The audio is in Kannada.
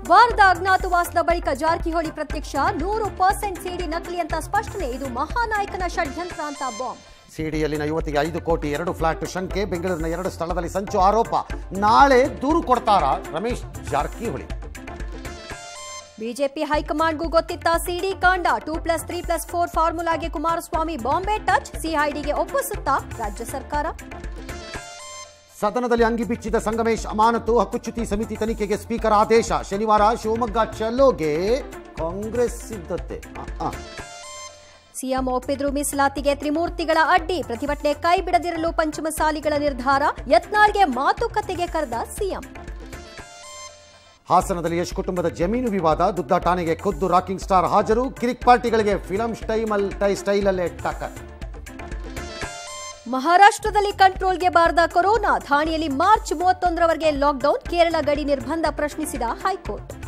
ವಾರದ ಅಜ್ಞಾತವಾಸದ ಬಳಿಕ ಜಾರಕಿಹೊಳಿ ಪ್ರತ್ಯಕ್ಷ ನೂರು ಪರ್ಸೆಂಟ್ ಸಿಡಿ ನಕಲಿ ಅಂತ ಸ್ಪಷ್ಟನೆ ಇದು ಮಹಾನಾಯಕನ ಷಡ್ಯಂತ್ರ ಅಂತ ಬಾಂಬ್ ಸಿಡಿಯಲ್ಲಿನ ಯುವತಿಗೆ ಐದು ಕೋಟಿ ಎರಡು ಫ್ಲಾಟ್ ಶಂಕೆ ಬೆಂಗಳೂರಿನ ಎರಡು ಸ್ಥಳದಲ್ಲಿ ಸಂಚು ಆರೋಪ ನಾಳೆ ದೂರು ಕೊಡ್ತಾರಾ ರಮೇಶ್ ಜಾರಕಿಹೊಳಿ ಬಿಜೆಪಿ ಹೈಕಮಾಂಡ್ಗೂ ಗೊತ್ತಿತ್ತ ಸಿಡಿ ಕಾಂಡ two plus three plus four ಫಾರ್ಮುಲಾಗೆ ಕುಮಾರಸ್ವಾಮಿ ಬಾಂಬೆ ಟಚ್ ಸಿಐಡಿಗೆ ಒಪ್ಪಿಸುತ್ತಾ ರಾಜ್ಯ ಸರ್ಕಾರ ಸದನದಲ್ಲಿ ಅಂಗಿ ಬಿಚ್ಚಿದ ಸಂಗಮೇಶ್ ಅಮಾನತು ಹಕ್ಕುಚ್ಯುತಿ ಸಮಿತಿ ತನಿಖೆಗೆ ಸ್ಪೀಕರ್ ಆದೇಶ ಶನಿವಾರ ಶಿವಮೊಗ್ಗ ಚಲೋಗೆ ಕಾಂಗ್ರೆಸ್ ಸಿದ್ಧತೆ ಆ, ಆ. ಸಿಎಂ ಒಪ್ಪಿದ್ರು ಮೀಸಲಾತಿಗೆ ತ್ರಿಮೂರ್ತಿಗಳ ಅಡ್ಡಿ ಪ್ರತಿಭಟನೆ ಕೈ ಬಿಡದಿರಲು ಪಂಚಮಸಾಲಿಗಳ ನಿರ್ಧಾರ ಯತ್ನಾಳ್ಗೆ ಮಾತುಕತೆಗೆ ಕರೆದ ಸಿಎಂ ಹಾಸನದಲ್ಲಿ ಯಶ್ ಕುಟುಂಬದ ಜಮೀನು ವಿವಾದ ದುದ್ದ ಠಾಣೆಗೆ ಖುದ್ದು ರಾಕಿಂಗ್ ಸ್ಟಾರ್ ಹಾಜರು ಕಿರಿಕ್ ಪಾರ್ಟಿಗಳಿಗೆ ಫಿಲಂ ಸ್ಟೈಮಲ್ ಟೈ ಸ್ಟೈಲಲ್ಲೇ ಟಕ್ಕರ್ ಮಹಾರಾಷ್ಟ್ರದಲ್ಲಿ ಕಂಟ್ರೋಲ್ಗೆ ಬಾರದ ಕೊರೋನಾ ಥಾಣೆಯಲ್ಲಿ ಮಾರ್ಚ್ ಮೂವತ್ತೊಂದರವರೆಗೆ ಲಾಕ್ಡೌನ್ ಕೇರಳ ಗಡಿ ನಿರ್ಬಂಧ ಪ್ರಶ್ನಿಸಿದ ಹೈಕೋರ್ಟ್